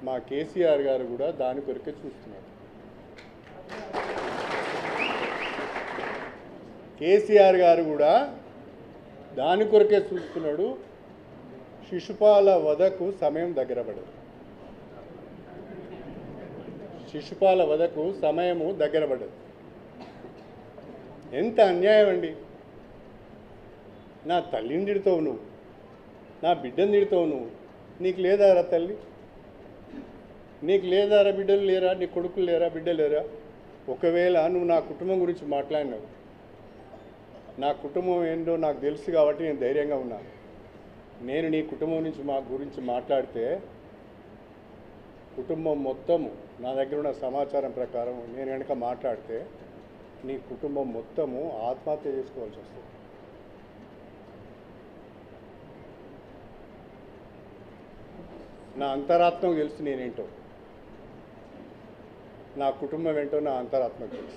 మా కేసీఆర్ గారు కూడా దాని కొరకే చూస్తున్నారు కేసీఆర్ గారు కూడా దాని కొరకే చూస్తున్నాడు శిశుపాల వధకు సమయం దగ్గర పడదు శిశుపాల వధకు సమయము దగ్గర పడ్డది ఎంత అన్యాయం అండి నా తల్లిని తిడతావు నువ్వు నా బిడ్డను తిడతావు నువ్వు నీకు లేదారా తల్లి నీకు లేదారా బిడ్డలు లేరా నీ కొడుకులు లేరా బిడ్డలు లేరా ఒకవేళ నువ్వు నా కుటుంబం గురించి మాట్లాడినావు నా కుటుంబం ఏంటో నాకు తెలుసు కాబట్టి నేను ధైర్యంగా ఉన్నాను నేను నీ కుటుంబం నుంచి మా గురించి మాట్లాడితే కుటుంబం మొత్తము నా దగ్గర ఉన్న సమాచారం ప్రకారం నేను కనుక మాట్లాడితే నీ కుటుంబం మొత్తము ఆత్మహత్య చేసుకోవాల్సి వస్తుంది నా అంతరాత్మకు తెలుసు నేనేంటో నా కుటుంబం ఏంటో నా అంతరాత్మకు తెలుసు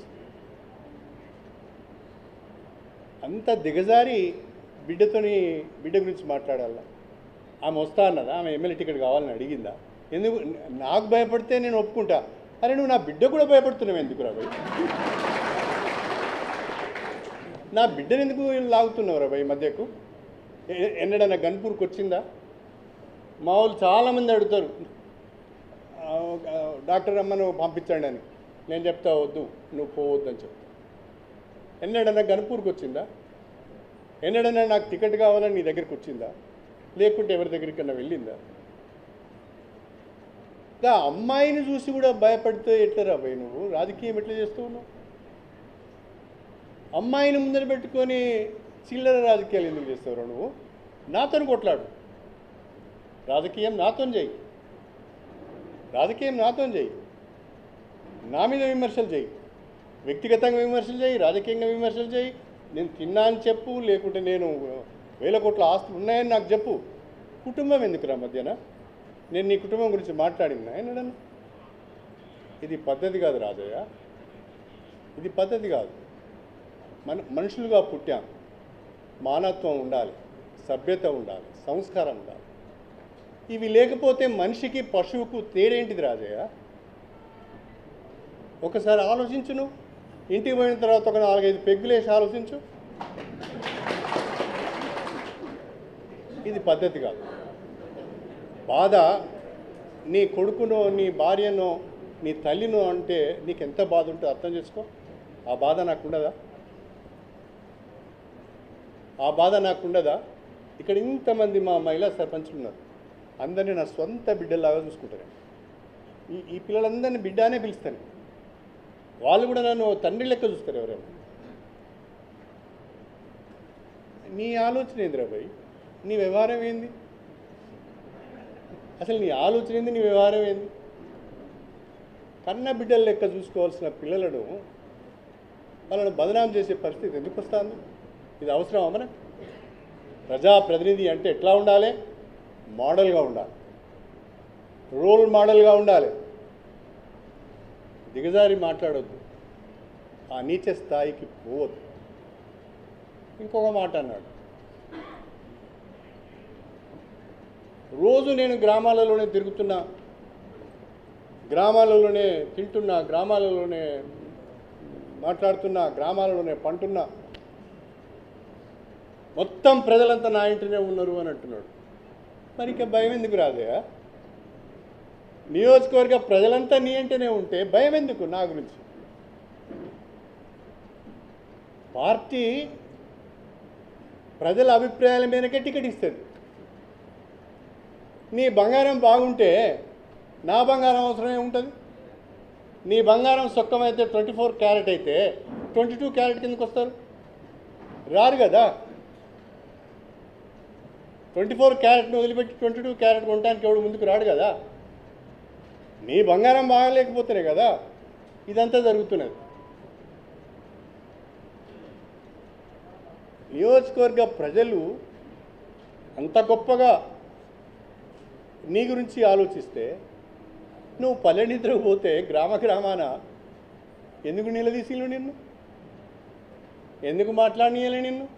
అంత దిగజారి బిడ్డతోని బిడ్డ గురించి మాట్లాడాల ఆమె వస్తా అన్నదా ఆమె ఎమ్మెల్యే టికెట్ కావాలని అడిగిందా ఎందుకు నాకు భయపడితే నేను ఒప్పుకుంటా అరే నువ్వు నా బిడ్డ కూడా భయపడుతున్నావు ఎందుకు రా భయ్ నా బిడ్డను ఎందుకు లాగుతున్నావు రా భయ్ ఈ మధ్యకు ఎ- ఎన్నడన్నా గన్పూర్కి వచ్చిందా మా వాళ్ళు చాలామంది అడుగుతారు ఆ, ఒక డాక్టర్ అమ్మను పంపించండి అని నేను చెప్తా వద్దు నువ్వు పోవద్దు అని చెప్తా ఎన్నడన్నా గన్పూర్కి వచ్చిందా ఎన్నడన్నా నాకు టికెట్ కావాలని నీ దగ్గరికి వచ్చిందా లేకుంటే ఎవరి దగ్గరికన్నా వెళ్ళిందా ఇంకా అమ్మాయిని చూసి కూడా భయపడితే ఎట్లరా భయ్ నువ్వు రాజకీయం ఎట్లా చేస్తావు నువ్వు అమ్మాయిని ముందర పెట్టుకొని చిల్లర రాజకీయాలు ఎందుకు చేస్తావురా నువ్వు నాతో కొట్లాడు రాజకీయం నాతో చేయి రాజకీయం నాతో చేయి నా మీద విమర్శలు చేయి వ్యక్తిగతంగా విమర్శలు చేయి రాజకీయంగా విమర్శలు చేయి నేను తిన్నా అని చెప్పు లేకుంటే నేను వేల కోట్ల ఆస్తులు ఉన్నాయని నాకు చెప్పు కుటుంబం ఎందుకురా మధ్యన నేను నీ కుటుంబం గురించి మాట్లాడినా ఎన్నడన్నా ఇది పద్ధతి కాదు రాజయ్య ఇది పద్ధతి కాదు మన మనుషులుగా పుట్టాం మానవత్వం ఉండాలి సభ్యత ఉండాలి సంస్కారం ఉండాలి ఇవి లేకపోతే మనిషికి పశువుకు తేడేంటిది రాజయ్య ఒకసారి ఆలోచించు నువ్వు ఇంటికి పోయిన తర్వాత ఒక నాలుగైదు పెగ్గులేసి ఆలోచించు ఇది పద్ధతి కాదు బాధ నీ కొడుకునో నీ భార్యనో నీ తల్లినో అంటే నీకు ఎంత బాధ ఉంటుందో అర్థం చేసుకో ఆ బాధ నాకు ఉండదా ఆ బాధ నాకు ఉండదా ఇక్కడ ఇంతమంది మా మహిళా సర్పంచులు ఉన్నారు అందరినీ నా సొంత బిడ్డలాగా చూసుకుంటారు ఈ ఈ పిల్లలందరినీ బిడ్డ అనే పిలుస్తాను వాళ్ళు కూడా నన్ను తండ్రి లెక్క చూస్తారు ఎవరైనా నీ ఆలోచన ఏందిరా భయ్ నీ వ్యవహారం ఏంది అసలు నీ ఆలోచన ఏంది నీ వ్యవహారం ఏంది కన్న బిడ్డల లెక్క చూసుకోవాల్సిన పిల్లలను వాళ్ళను బదనాం చేసే పరిస్థితి ఎందుకు వస్తుంది ఇది అవసరమా మన ప్రజాప్రతినిధి అంటే ఎట్లా ఉండాలి మోడల్గా ఉండాలి రోల్ మోడల్గా ఉండాలి దిగజారి మాట్లాడొద్దు ఆ నీచ స్థాయికి పోవద్దు ఇంకొక మాట అన్నాడు రోజు నేను గ్రామాలలోనే తిరుగుతున్నా గ్రామాలలోనే తింటున్నా గ్రామాలలోనే మాట్లాడుతున్నా గ్రామాలలోనే పంటున్నా మొత్తం ప్రజలంతా నా ఇంటినే ఉన్నారు అని అంటున్నాడు మరి ఇక భయం ఎందుకు రాదయా నియోజకవర్గ ప్రజలంతా నీ అంటేనే ఉంటే భయం ఎందుకు నా గురించి పార్టీ ప్రజల అభిప్రాయాల మేరకే టికెట్ ఇస్తుంది నీ బంగారం బాగుంటే నా బంగారం అవసరమే ఉంటుంది నీ బంగారం సొక్కమైతే ట్వంటీ ఫోర్ క్యారెట్ అయితే ట్వంటీ టూ క్యారెట్ కిందకు వస్తారు రారు కదా ట్వంటీ ఫోర్ క్యారెట్ని వదిలిపెట్టి ట్వంటీ టూ క్యారెట్ కొనడానికి ఎవడు ముందుకు రాడు కదా నీ బంగారం బాగలేకపోతేనే కదా ఇదంతా జరుగుతున్నది నియోజకవర్గ ప్రజలు అంత గొప్పగా నీ గురించి ఆలోచిస్తే నువ్వు పల్లె నిద్రకు పోతే గ్రామ గ్రామాన ఎందుకు నిలదీసిలు నిన్ను ఎందుకు మాట్లాడనీయలే నిన్ను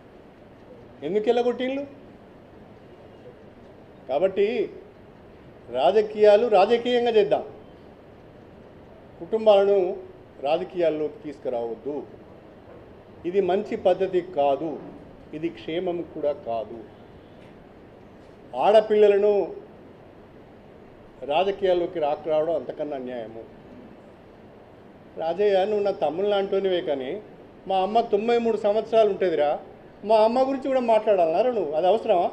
ఎందుకు వెళ్ళగొట్టిళ్ళు కాబట్టి రాజకీయాలు రాజకీయంగా చేద్దాం కుటుంబాలను రాజకీయాల్లోకి తీసుకురావద్దు ఇది మంచి పద్ధతి కాదు ఇది క్షేమం కూడా కాదు ఆడపిల్లలను రాజకీయాల్లోకి రాకరావడం అంతకన్నా అన్యాయము రాజయ్య నువ్వు నా తమ్ముళ్ళు లాంటివే కానీ మా అమ్మ తొంభై మూడు సంవత్సరాలు ఉంటుందిరా మా అమ్మ గురించి కూడా మాట్లాడాలన్నారా నువ్వు అది అవసరమా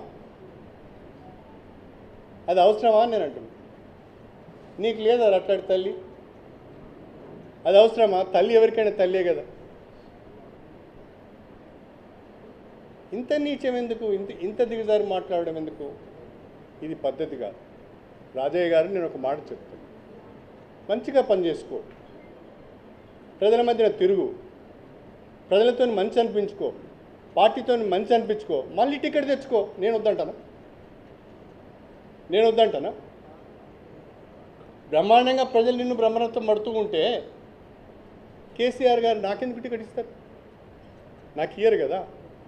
అది అవసరమా అని నేను అంటున్నా నీకు లేదా అట్లాంటి తల్లి అది అవసరమా తల్లి ఎవరికైనా తల్లే కదా ఇంత నీచం ఎందుకు ఇంత ఇంత దిగజారి మాట్లాడడం ఎందుకు ఇది పద్ధతి కాదు రాజయ్య గారు నేను ఒక మాట చెప్తాను మంచిగా పని చేసుకో ప్రజల మధ్యన తిరుగు ప్రజలతో మంచి అనిపించుకో పార్టీతో మంచి అనిపించుకో మళ్ళీ టికెట్ తెచ్చుకో నేను వద్దంటానా నేను వద్దంటానా బ్రహ్మాండంగా ప్రజలు నిన్ను బ్రహ్మరథం పడుతూ ఉంటే కేసీఆర్ గారు నాకెందుకు టికెట్ ఇస్తారు నాకు ఇయ్యరు కదా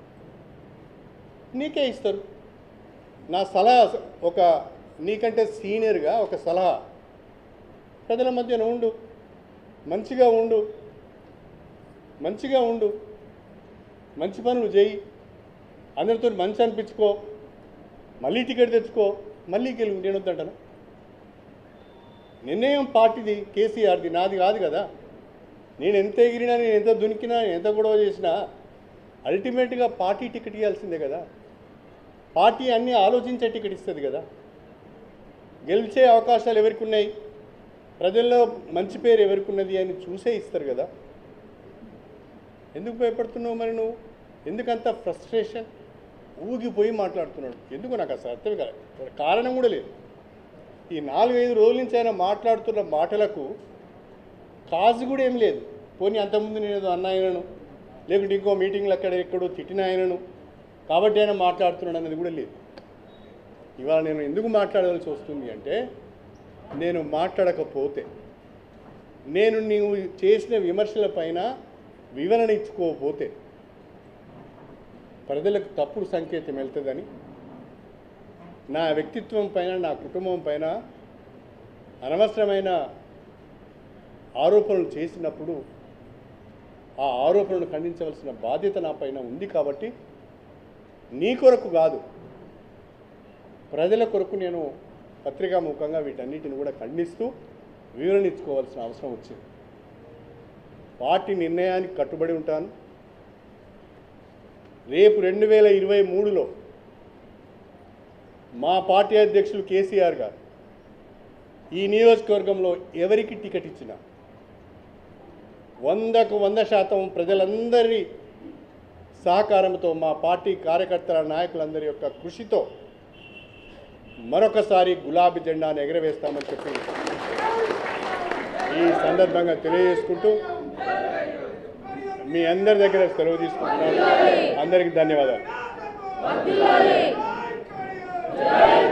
నీకే ఇస్తారు నా సలహా ఒక నీకంటే సీనియర్గా ఒక సలహా ప్రజల మధ్యన ఉండు మంచిగా ఉండు మంచిగా ఉండు మంచి పనులు చేయి అందరితో మంచి అనిపించుకో మళ్ళీ టికెట్ తెచ్చుకో మళ్ళీ గెలువు నేను వద్దంటాను నిర్ణయం పార్టీది కేసీఆర్ది నాది కాదు కదా నేను ఎంత ఎగిరినా నేను ఎంత దునికినా నేను ఎంత గొడవ చేసినా అల్టిమేట్గా పార్టీ టికెట్ ఇవ్వాల్సిందే కదా పార్టీ అన్నీ ఆలోచించే టికెట్ ఇస్తుంది కదా గెలిచే అవకాశాలు ఎవరికి ఉన్నాయి ప్రజల్లో మంచి పేరు ఎవరికి ఉన్నది అని చూసే ఇస్తారు కదా ఎందుకు భయపడుతున్నావు మరి నువ్వు ఎందుకంత ఫ్రస్ట్రేషన్ ఊగిపోయి మాట్లాడుతున్నాడు ఎందుకు నాకు అసలు అర్థం కాదు కారణం కూడా లేదు ఈ నాలుగైదు రోజుల నుంచి ఆయన మాట్లాడుతున్న మాటలకు కాజు కూడా ఏం లేదు పోనీ అంతకుముందు నేను ఏదో అన్న ఆయనను లేకుంటే ఇంకో మీటింగ్లు అక్కడ ఎక్కడో తిట్టిన ఆయనను కాబట్టి ఆయన మాట్లాడుతున్నాడు అనేది కూడా లేదు ఇవాళ నేను ఎందుకు మాట్లాడాల్సి వస్తుంది అంటే నేను మాట్లాడకపోతే నేను నీవు చేసిన విమర్శల పైన వివరణ ఇచ్చుకోకపోతే ప్రజలకు తప్పుడు సంకేతం వెళ్తుందని నా వ్యక్తిత్వం పైన నా కుటుంబం పైన అనవసరమైన ఆరోపణలు చేసినప్పుడు ఆ ఆరోపణలు ఖండించవలసిన బాధ్యత నా పైన ఉంది కాబట్టి నీ కొరకు కాదు ప్రజల కొరకు నేను పత్రికాముఖంగా వీటన్నిటిని కూడా ఖండిస్తూ వివరణ ఇచ్చుకోవాల్సిన అవసరం వచ్చింది పార్టీ నిర్ణయానికి కట్టుబడి ఉంటాను రేపు రెండు వేల ఇరవై మూడులో మా పార్టీ అధ్యక్షులు కేసీఆర్ గారు ఈ నియోజకవర్గంలో ఎవరికి టికెట్ ఇచ్చినా వందకు వంద శాతం ప్రజలందరి సహకారంతో మా పార్టీ కార్యకర్తల నాయకులందరి యొక్క కృషితో మరొకసారి గులాబీ జెండాను ఎగరవేస్తామని చెప్పి ఈ సందర్భంగా తెలియజేసుకుంటూ మీ అందరి దగ్గర సెలవు తీసుకుంటున్నాను అందరికీ ధన్యవాదాలు జై